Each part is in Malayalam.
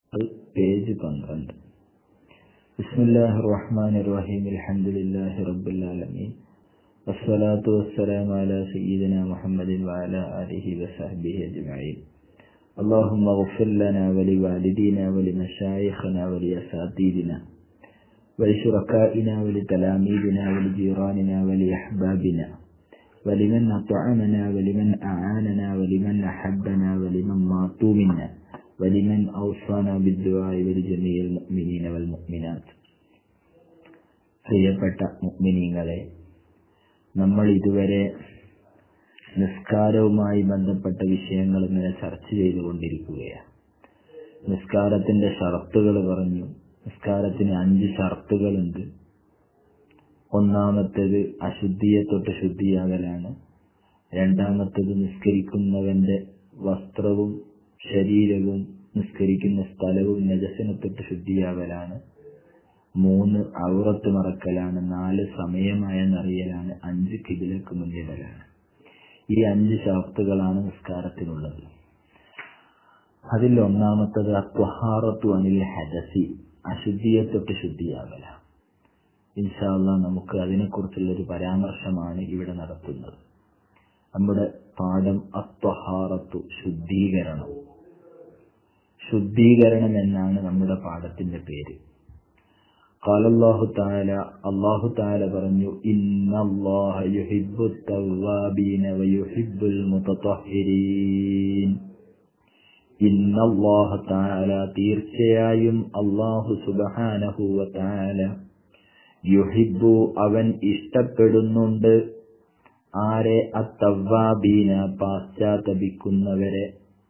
പേജ് പന്ത്രണ്ട് ബിസ്മില്ലാഹി റഹ്മാൻ റഹീം അൽഹംദുലില്ലാഹി റബ്ബിൽ ആലമീൻ വസ്സലാത്തു വസ്സലാമു അലാ സയ്യിദിന മുഹമ്മദിൻ വഅലാ ആലിഹി വസഹ്ബിഹി അജ്മഈൻ اللهم اغفر لنا ولوالدينا ولمشايخنا ولأساتذتنا ولشركائنا ولتلاميذنا ولجيراننا ولأحبابنا ولمن أطعمنا ولمن أعاننا ولمن أحبنا ولمن ماتوا منا ولمن أوصانا بالدعاء ولجميع المؤمنين والمؤمنات പ്രിയപ്പെട്ട മുഗ്മിനീങ്ങളെ നമ്മൾ ഇതുവരെ നിസ്കാരവുമായി ബന്ധപ്പെട്ട വിഷയങ്ങൾ ഇങ്ങനെ ചർച്ച ചെയ്തുകൊണ്ടിരിക്കുകയാണ് നിസ്കാരത്തിന്റെ ഷർത്തുകൾ പറഞ്ഞു നിസ്കാരത്തിന് അഞ്ച് ഷർത്തുകളുണ്ട് ഒന്നാമത്തേത് അശുദ്ധിയെ തൊട്ട് ശുദ്ധിയാകലാണ് രണ്ടാമത്തേത് നിസ്കരിക്കുന്നവന്റെ വസ്ത്രവും ശരീരവും നിസ്കരിക്കുന്ന സ്ഥലവും നജസിനെ തൊട്ട് ശുദ്ധിയാകലാണ് മൂന്ന് ഔറത്ത് മറക്കലാണ് നാല് സമയമായെന്നറിയലാണ് അഞ്ച് കിബിലക്ക് മുന്നിടലാണ് ഈ അഞ്ച് ഷാഫ്റ്റുകളാണ് നിസ്കാരത്തിനുള്ളത് അതിൽ ഒന്നാമത്തത് ത്വഹാറത്തു അനിൽ ഹദസി അശുദ്ധിയെ തൊട്ട് ശുദ്ധിയാകല ഇൻഷാല്ല നമുക്ക് അതിനെക്കുറിച്ചുള്ള ഒരു പരാമർശമാണ് ഇവിടെ നടത്തുന്നത് നമ്മുടെ പാഠം അത്വഹാറത്തു ശുദ്ധീകരണം ശുദ്ധീകരണം എന്നാണ് നമ്മുടെ പാഠത്തിന്റെ പേര് قال الله تعالى الله تعالى പറഞ്ഞു إن الله يحب التوابين ويحب المتطهرين إن الله تعالى തീർച്ചയായും അള്ളാഹു സുബഹാനഹു വതആല യുഹിബു അവൻ ഇഷ്ടപ്പെടുന്നുണ്ട് ആരെ അത്തവാബീന പാശ്ചാത്തപിക്കുന്നവരെ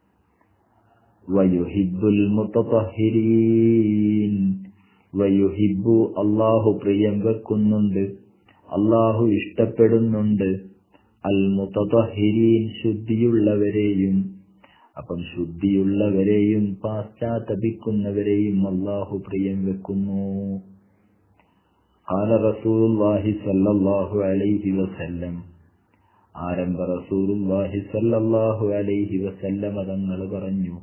വയുഹിബുൽ മുത്തഹിരീൻ വയുഹിബു അള്ളാഹു പ്രിയം വെക്കുന്നുണ്ട് അള്ളാഹു ഇഷ്ടപ്പെടുന്നുണ്ട് അൽ മുത്തഹിരീൻ ശുദ്ധിയുള്ളവരെയും അപ്പം ശുദ്ധിയുള്ളവരെയും പാശ്ചാത്തപിക്കുന്നവരെയും അള്ളാഹു പ്രിയം വെക്കുന്നു قال رسول الله صلى الله عليه وسلم ആരംഭ റസൂലുള്ളാഹി സല്ലല്ലാഹു അലൈഹി വസല്ലമ തങ്ങൾ പറഞ്ഞു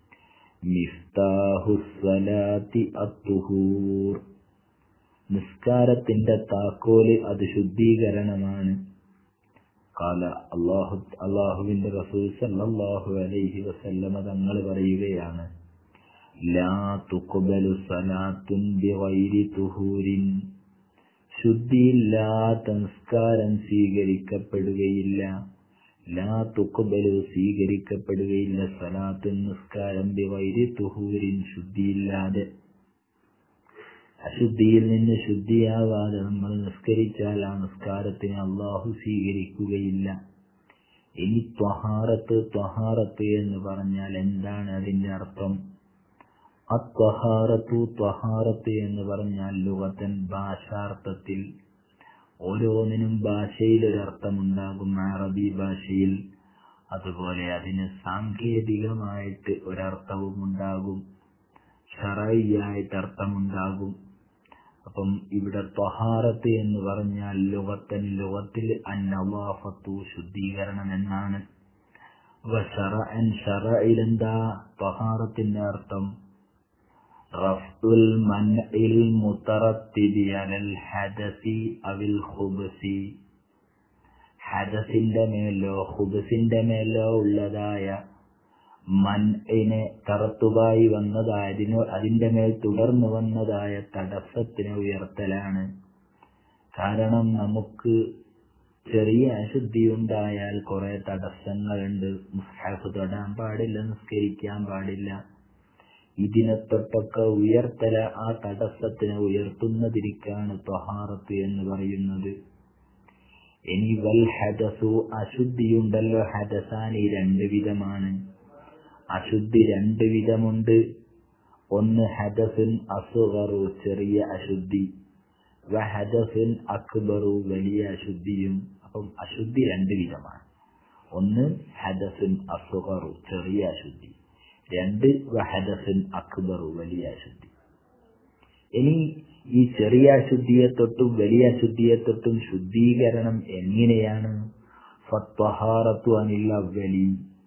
മിഫ്താഹുസ്സലാത്തി അത്തുഹൂർ നിസ്കാരത്തിന്റെ താക്കോല് അത് ശുദ്ധീകരണമാണ് കാല അള്ളാഹു അള്ളാഹുവിന്റെ റസൂൽ സല്ലല്ലാഹു അലൈഹി വസല്ലമ തങ്ങൾ പറയുകയാണ് ലാ തുഖ്ബലു സലാത്തുൻ ബിഗൈരി തുഹൂരിൻ ശുദ്ധിയില്ലാത്ത നിസ്കാരം സ്വീകരിക്കപ്പെടുകയില്ല ലാ തുക്കുബലു സ്വീകരിക്കപ്പെടുകയില്ല സലാത്ത് നിസ്കാരം ബിവൈരി തുഹൂരിൻ ശുദ്ധിയില്ലാതെ അശുദ്ധിയിൽ നിന്ന് ശുദ്ധിയാവാതെ നമ്മൾ നിസ്കരിച്ചാൽ ആ നിസ്കാരത്തിന് അള്ളാഹു സ്വീകരിക്കുകയില്ല ഇനി ത്വഹാറത്ത് ത്വഹാറത്ത് എന്ന് പറഞ്ഞാൽ എന്താണ് അതിന്റെ അർത്ഥം അത്വഹാറത്തു ത്വഹാറത്ത് എന്ന് പറഞ്ഞാൽ ലുഗത്തൻ ഭാഷാർത്ഥത്തിൽ ഓരോന്നിനും ഭാഷയിൽ ഒരർത്ഥമുണ്ടാകും അറബി ഭാഷയിൽ അതുപോലെ അതിന് സാങ്കേതികമായിട്ട് ഒരർത്ഥവും ഉണ്ടാകും ഷറയ്യായിട്ട് അർത്ഥമുണ്ടാകും അപ്പം ഇവിടെ ത്വഹാറത്ത് എന്ന് പറഞ്ഞാൽ ലുഗത്തൻ ലുഗത്തിൽ അന്നവാഫത്തു ശുദ്ധീകരണം എന്നാണ് ഷറഅൻ ഷറയിലെന്താ ത്വഹാറത്തിന്റെ അർത്ഥം റഫ്ഉൽ മൻഇൽ മുതറത്തിബി അലൽ ഹദസി അവിൽ ഖുബ്സി ഹദസിന്റെ മേലോ ഖുബ്സിന്റെ മേലോ ഉള്ളതായ മൻഇനെ കറുത്തുപായി വന്നതായ അതിന് അതിന്റെ മേൽ തുടർന്നു വന്നതായ തടസ്സത്തിനെ ഉയർത്തലാണ് കാരണം നമുക്ക് ചെറിയ അശുദ്ധി ഉണ്ടായാൽ കുറെ തടസ്സങ്ങളുണ്ട് മുസ്ഹഫ് തൊടാൻ പാടില്ല നിസ്കരിക്കാൻ പാടില്ല ഇതിനെ തൊട്ടൊക്കെ ഉയർത്തല ആ തടസ്സത്തിനെ ഉയർത്തുന്നതിരിക്കാണ് ത്വഹാറത്ത് എന്ന് പറയുന്നത് ഇനി വൽ ഹദസു അശുദ്ധിയുണ്ടല്ലോ ഹദസാനി രണ്ട് വിധമാണ് അശുദ്ധി രണ്ട് വിധമുണ്ട് ഒന്ന് ഹദസുൻ അസുഗറു ചെറിയ അശുദ്ധി വ ഹദസുൻ അക്ബറു വലിയ അശുദ്ധിയും അപ്പം അശുദ്ധി രണ്ട് വിധമാണ് ഒന്ന് ഹദസുൻ അസുഗറു ചെറിയ അശുദ്ധി രണ്ട് വഹദസുൻ അക്ബറു വലിയ അശുദ്ധി ഇനി ഈ ചെറിയ അശുദ്ധിയെ തൊട്ടും വലിയ അശുദ്ധിയെ തൊട്ടും ശുദ്ധീകരണം എങ്ങനെയാണ് ഫത്വഹാറത്തു അനിൽ അവലി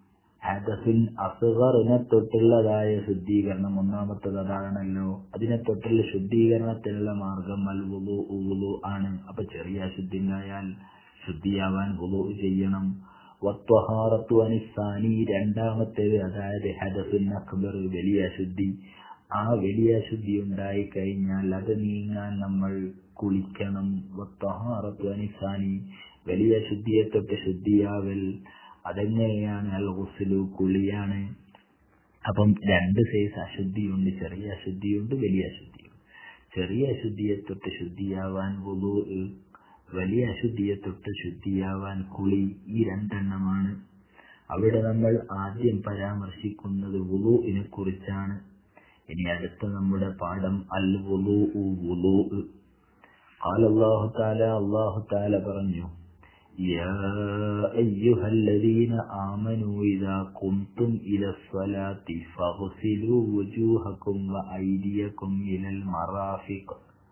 ഹദസുൻ അസുഗറിനെ തൊട്ടുള്ളതായ ശുദ്ധീകരണം ഒന്നാമത്തത് അതാണല്ലോ അതിനെ തൊട്ടുള്ള ശുദ്ധീകരണത്തിനുള്ള മാർഗം അൽ വുളു ഉവുളു ആണ് അപ്പൊ ചെറിയ അശുദ്ധി ഉണ്ടായാൽ ശുദ്ധിയാവാൻ വുളു ചെയ്യണം വത്വഹാറത്തു അനിസാനി രണ്ടാമത്തേത് അതായത് ഹദസുൻ അക്ബർ വലിയ അശുദ്ധി ആ വലിയ അശുദ്ധി ഉണ്ടായി കഴിഞ്ഞാൽ അത് നീങ്ങാൻ നമ്മൾ കുളിക്കണം വത്വഹാറത്തു അനിസാനി വലിയ ശുദ്ധിയെ തൊട്ട് ശുദ്ധിയാവൽ അതെങ്ങനെയാണ് അൽ ഗുസ്ലു കുളിയാണ് അപ്പം രണ്ട് സൈസ് അശുദ്ധിയുണ്ട് ചെറിയ അശുദ്ധിയുണ്ട് വലിയ അശുദ്ധിയുണ്ട് ചെറിയ അശുദ്ധിയെ തൊട്ട് ശുദ്ധിയാവാൻ വുളു വലിയ അശുദ്ധിയെ തൊട്ട് ശുദ്ധിയാവാൻ കുളി ഈ രണ്ടെണ്ണമാണ് അവിടെ നമ്മൾ ആദ്യം പരാമർശിക്കുന്നത് വുളുവിനെ കുറിച്ചാണ് ഇനി അടുത്ത നമ്മുടെ പാഠം അൽ വുളു വുളു قال الله تعالى الله تعالى പറഞ്ഞു يا أيها الذين آمنوا إذا قمتم إلى الصلاة فاغسلوا وجوهكم وأيديكم إلى المرافق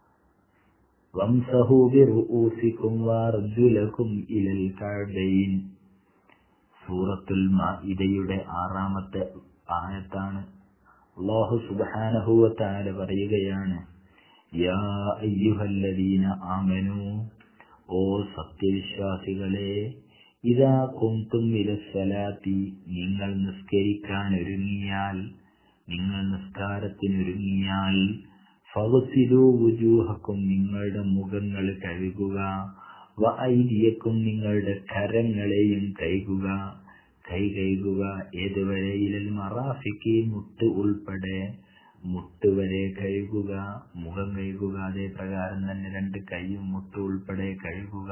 وامسحوا برؤوسكم وأرجلكم إلى الكعبين സൂറത്തുൽ മാഇദയുടെ ആറാമത്തെ ആയത്താണ് അള്ളാഹു സുബ്ഹാനഹു വ തആല പറയുകയാണ് യാ അയ്യുഹല്ലദീന ആമനൂ ഓ സത്യവിശ്വാസികളെ ഇതാ കുന്തും ഇലസ്വലാത്തി നിങ്ങൾ നിസ്കരിക്കാൻ ഒരുങ്ങിയാൽ നിങ്ങൾ നിസ്കാരത്തിനൊരുങ്ങിയാൽ ഫവസിലു വുജൂഹക്കും നിങ്ങളുടെ മുഖങ്ങൾ കഴുകുക വ ഐദിയക്കും നിങ്ങളുടെ കരങ്ങളെയും കൈകുക കൈ കൈകുക ഏതുവരെ ഇലൽ മറാഫിക്ക് മുട്ട് ഉൾപ്പെടെ മുട്ട് വരെ കഴുകുക മുഖം കഴുകുക അതേ പ്രകാരം തന്നെ രണ്ട് കൈയും മുട്ട് ഉൾപ്പെടെ കഴുകുക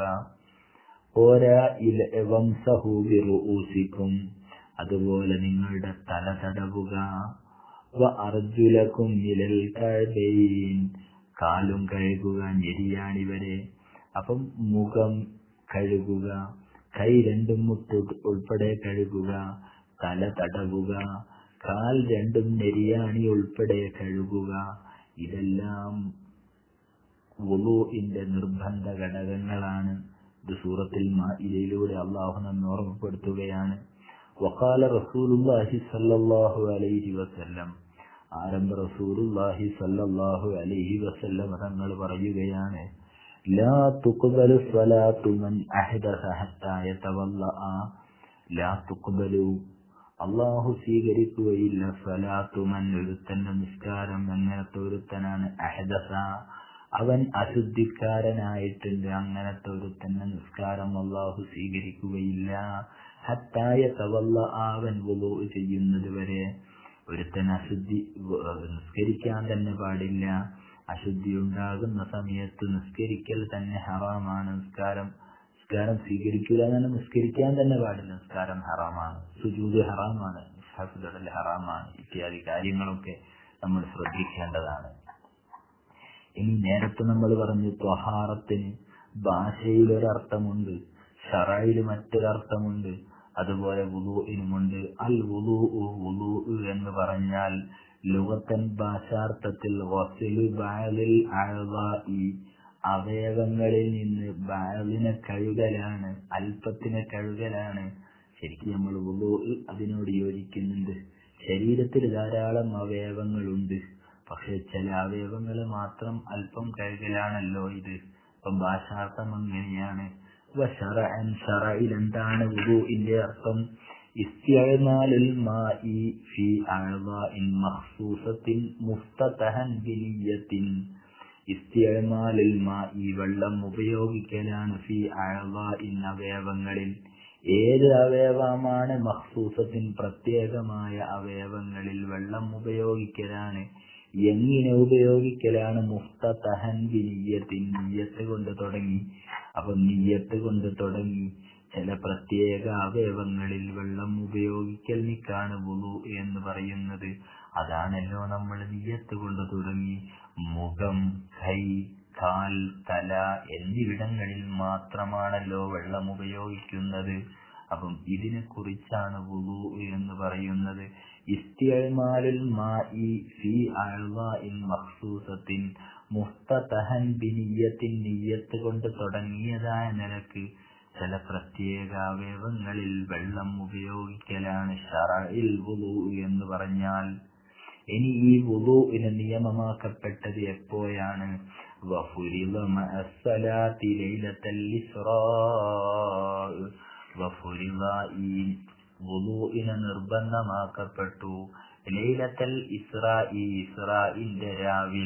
ഓരാ ഇല വംസഹൂബിറുസിക്കും അതുപോലെ നിങ്ങളുടെ തല തടവുക വ അർജുലക്കും ഇലൽ കഴബൈൻ കാലും കഴുകുക ഞെരിയാണി വരെ അപ്പം മുഖം കഴുകുക കൈ രണ്ടും മുട്ട് ഉൾപ്പെടെ കഴുകുക തല തടവുക കാൽ രണ്ടും നെരിയാണി ഉൾപ്പെടെ കഴുകുക ഇതെല്ലാം വുളുവിന്റെ നിർബന്ധ ഘടകങ്ങളാണ് ഇത് സൂറത്തിൽ ഇതിലൂടെ അള്ളാഹു നമ്മെ ഓർമ്മപ്പെടുത്തുകയാണ് വക്കാല റസൂലുല്ലാഹി സല്ലല്ലാഹു അലൈഹി വസല്ലം ആരംഭ റസൂലുല്ലാഹി സല്ലല്ലാഹു അലൈഹി വസല്ലം തങ്ങൾ പറയുകയാണ് ലാ തുഖ്ബലു സ്വലാത്തു മൻ അഹ്ദസ ഹത്താ യതവല്ലഅ ലാ തുഖ്ബലു അള്ളാഹു സ്വീകരിക്കുകയില്ല സ്വലാത്തുമൻ ഒരുത്തന്റെ നിസ്കാരം അങ്ങനത്തെ ഒരുത്തനാണ് അഹദസ അവൻ അശുദ്ധിക്കാരനായിട്ടുണ്ട് അങ്ങനത്തെ ഒരുത്തന്റെ നിസ്കാരം അള്ളാഹു സ്വീകരിക്കുകയില്ല ഹത്തായ തവല്ല അവൻ വുളു ചെയ്യുന്നത് വരെ ഒരുത്തൻ അശുദ്ധി നിസ്കരിക്കാൻ തന്നെ പാടില്ല അശുദ്ധി ഉണ്ടാകുന്ന സമയത്ത് നിസ്കരിക്കൽ തന്നെ ഹറാമാണ് നിസ്കാരം നിസ്കാരം സ്വീകരിക്കില്ല എന്നാണ് നിസ്കരിക്കാൻ തന്നെ പാടില്ല നിസ്കാരം ഹറാമാണ് സുജൂത് ഹറാമാണ് ഹാഫിദുടൽ ഹറാമാണ് ഇത്യാദി കാര്യങ്ങളൊക്കെ നമ്മൾ ശ്രദ്ധിക്കേണ്ടതാണ് ഇനി നേരത്തെ നമ്മൾ പറഞ്ഞു ത്വഹാറത്തിന് ഭാഷയിൽ ഒരർത്ഥമുണ്ട് ഷറയിൽ മറ്റൊരർത്ഥമുണ്ട് അതുപോലെ വുളുവിനുമുണ്ട് അൽ വുളു വുളു എന്ന് പറഞ്ഞാൽ ലുഗത്തൻ ഭാഷാർത്ഥത്തിൽ വസിലു ബാലിൽ അഴവായി അവയവങ്ങളിൽ നിന്ന് ബാലിനെ കഴുകലാണ് അല്പത്തിനെ കഴുകലാണ് ശരിക്കും നമ്മൾ വുളു അതിനോട് യോജിക്കുന്നുണ്ട് ശരീരത്തിൽ ധാരാളം അവയവങ്ങളുണ്ട് പക്ഷെ ചില അവയവങ്ങൾ മാത്രം അല്പം കഴുകലാണല്ലോ ഇത് അപ്പം ഭാഷാർത്ഥം അങ്ങനെയാണ് ഷറഅൻ ഷറയിൽ എന്താണ് വുളുവിന്റെ അർത്ഥം ഇസ്തിഅമാലുൽ മാഇ ഫി അഅ്ളാഇൻ മഖ്സൂസത്തിൻ മുഫ്തതഹൻ ബിനിയത്തിൻ ഇസ്തിഅമാലുൽ മാഇ വെള്ളം ഉപയോഗിക്കലാണ് ഫി അഅ്ളാഇൻ അവയവങ്ങളിൽ ഏത് അവയവമാണ് മഖ്സൂസത്തിൻ പ്രത്യേകമായ അവയവങ്ങളിൽ വെള്ളം ഉപയോഗിക്കലാണ് എങ്ങനെ ഉപയോഗിക്കലാണ് മുഫ്തതഹൻ ബിനിയത്തിൻ നിയ്യത്ത് കൊണ്ട് തുടങ്ങി അപ്പം നിയ്യത്ത് കൊണ്ട് തുടങ്ങി ചില പ്രത്യേക അവയവങ്ങളിൽ വെള്ളം ഉപയോഗിക്കൽ നിക്കാണ് വുളു എന്ന് പറയുന്നത് അതാണല്ലോ നമ്മൾ നിയ്യത്ത് കൊണ്ട് തുടങ്ങി മുഖം കൈ കാൽ തല എന്നിവിടങ്ങളിൽ മാത്രമാണല്ലോ വെള്ളം ഉപയോഗിക്കുന്നത് അപ്പം ഇതിനെ കുറിച്ചാണ് വുളു എന്ന് പറയുന്നത് ഇസ്തിഅമാലുൽ മാഇ ഫി അഅ്ളാഇൻ മഖ്സൂസത്തിൻ മുഫ്തതഹൻ ബിനിയത്തിൻ നിയ്യത്ത് കൊണ്ട് തുടങ്ങിയതായ നിലക്ക് ചില പ്രത്യേക അവയവങ്ങളിൽ വെള്ളം ഉപയോഗിക്കലാണ് ഷറയിൽ വുളു എന്ന് പറഞ്ഞാൽ ഇനി ഈ വുളുവിന് നിയമമാക്കപ്പെട്ടത് എപ്പോഴാണ് وفرض مع الصلاة ليلة الإسراء وفرض ഈ വുളുവിന് നിർബന്ധമാക്കപ്പെട്ടു ലൈലത്തൽ ഇസ്രായി ഇസ്രായിന്റെ രാവിൽ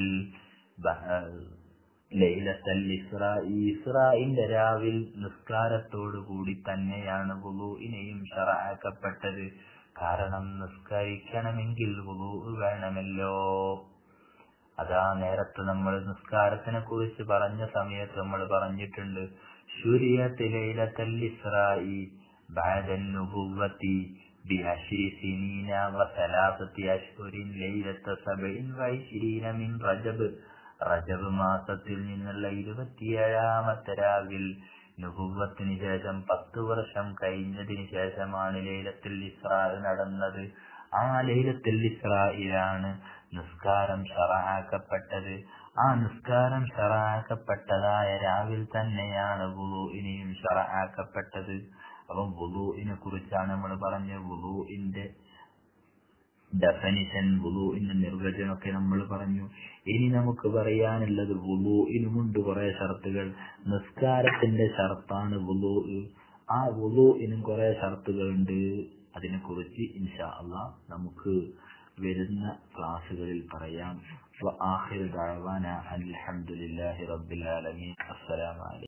ലൈലത്തൽ ഇസ്രായി ഇസ്രായിന്റെ രാവിൽ നിസ്കാരത്തോടു കൂടി തന്നെയാണ് വുളുവിനെയും ഷറാക്കപ്പെട്ടത് കാരണം നിസ്കരിക്കണമെങ്കിൽ വുളു വേണമല്ലോ അതാ നേരത്തെ നമ്മൾ നിസ്കാരത്തിനെ കുറിച്ച് പറഞ്ഞ സമയത്ത് നമ്മൾ പറഞ്ഞിട്ടുണ്ട് ശുരിയത്ത് ലൈലത്തൽ ഇസ്രായി بعد النبوة بعشر سنين وثلاثة أشهر ليلة سبع وعشرين من رجب റജബ് മാസത്തിൽ നിന്നുള്ള ഇരുപത്തിയേഴാമത്തെ രാവിൽ നുബുവത്തിന് ശേഷം പത്ത് വർഷം കഴിഞ്ഞതിന് ശേഷമാണ് ലൈലത്തുൽ ഇസ്രാ നടന്നത് ആ ലൈലത്തുൽ ഇസ്രായിലാണ് നിസ്കാരം ഷറാക്കപ്പെട്ടത് ആ നിസ്കാരം ഷറാക്കപ്പെട്ടതായ രാവിൽ തന്നെയാണ് വുളുവിനെയും ഷറാക്കപ്പെട്ടത് അപ്പം വുളുവിനെ കുറിച്ചാണ് നമ്മൾ പറഞ്ഞ വുളുവിന്റെ ഡെഫനിഷൻ വുളുവിന്റെ നിർവചനമൊക്കെ നമ്മൾ പറഞ്ഞു ഇനി നമുക്ക് പറയാനുള്ളത് വുളുവിനുമുണ്ട് കുറെ ഷർത്തുകൾ നിസ്കാരത്തിന്റെ ഷർത്താണ് വുളു ആ വുളുവിനും കുറെ ഷർത്തുകളുണ്ട് അതിനെക്കുറിച്ച് ഇൻഷാ അള്ളാ നമുക്ക് വരുന്ന ക്ലാസ്സുകളിൽ പറയാം وآخر دعوانا أن الحمد لله رب العالمين السلام عليكم